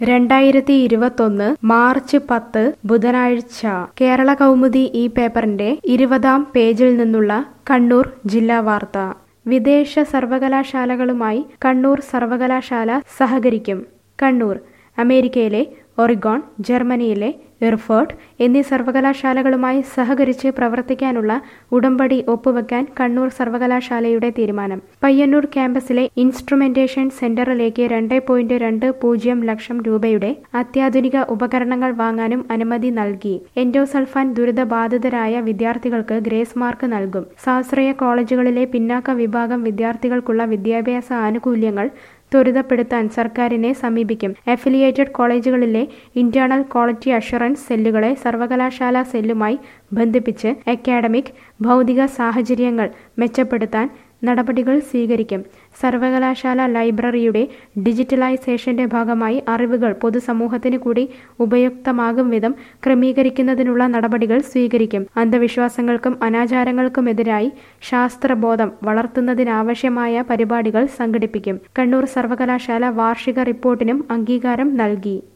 രണ്ടായിരത്തി ഇരുപത്തൊന്ന് മാർച്ച് പത്ത് ബുധനാഴ്ച കേരള കൗമുദി ഈ പേപ്പറിന്റെ ഇരുപതാം പേജിൽ നിന്നുള്ള കണ്ണൂർ ജില്ലാ വാർത്ത വിദേശ സർവകലാശാലകളുമായി കണ്ണൂർ സർവകലാശാല സഹകരിക്കും കണ്ണൂർ അമേരിക്കയിലെ ഒറിഗോൺ ജർമ്മനിയിലെ എർഫേർട്ട് എന്നീ സർവകലാശാലകളുമായി സഹകരിച്ച് പ്രവർത്തിക്കാനുള്ള ഉടമ്പടി ഒപ്പുവെക്കാൻ കണ്ണൂർ സർവകലാശാലയുടെ തീരുമാനം പയ്യന്നൂർ ക്യാമ്പസിലെ ഇൻസ്ട്രുമെന്റേഷൻ സെന്ററിലേക്ക് രണ്ട് പോയിന്റ് രണ്ട് പൂജ്യം ലക്ഷം രൂപയുടെ അത്യാധുനിക ഉപകരണങ്ങൾ വാങ്ങാനും അനുമതി നൽകി എൻഡോസൾഫാൻ ദുരിതബാധിതരായ വിദ്യാർത്ഥികൾക്ക് ഗ്രേസ് മാർക്ക് നൽകും സ്വാശ്രയ കോളേജുകളിലെ പിന്നാക്ക വിഭാഗം വിദ്യാർത്ഥികൾക്കുള്ള വിദ്യാഭ്യാസ ആനുകൂല്യങ്ങൾ ത്വരിതപ്പെടുത്താൻ സർക്കാരിനെ സമീപിക്കും അഫിലിയേറ്റഡ് കോളേജുകളിലെ ഇന്റേണൽ ക്വാളിറ്റി അഷുറൻസ് സെല്ലുകളെ സർവകലാശാല സെല്ലുമായി ബന്ധിപ്പിച്ച് അക്കാഡമിക് ഭൗതിക സാഹചര്യങ്ങൾ മെച്ചപ്പെടുത്താൻ നടപടികൾ സ്വീകരിക്കും സർവകലാശാല ലൈബ്രറിയുടെ ഡിജിറ്റലൈസേഷന്റെ ഭാഗമായി അറിവുകൾ പൊതുസമൂഹത്തിന് കൂടി ഉപയുക്തമാകും വിധം ക്രമീകരിക്കുന്നതിനുള്ള നടപടികൾ സ്വീകരിക്കും അന്ധവിശ്വാസങ്ങൾക്കും അനാചാരങ്ങൾക്കുമെതിരായി ശാസ്ത്രബോധം വളർത്തുന്നതിനാവശ്യമായ പരിപാടികൾ സംഘടിപ്പിക്കും കണ്ണൂർ സർവകലാശാല വാർഷിക റിപ്പോർട്ടിനും അംഗീകാരം നൽകി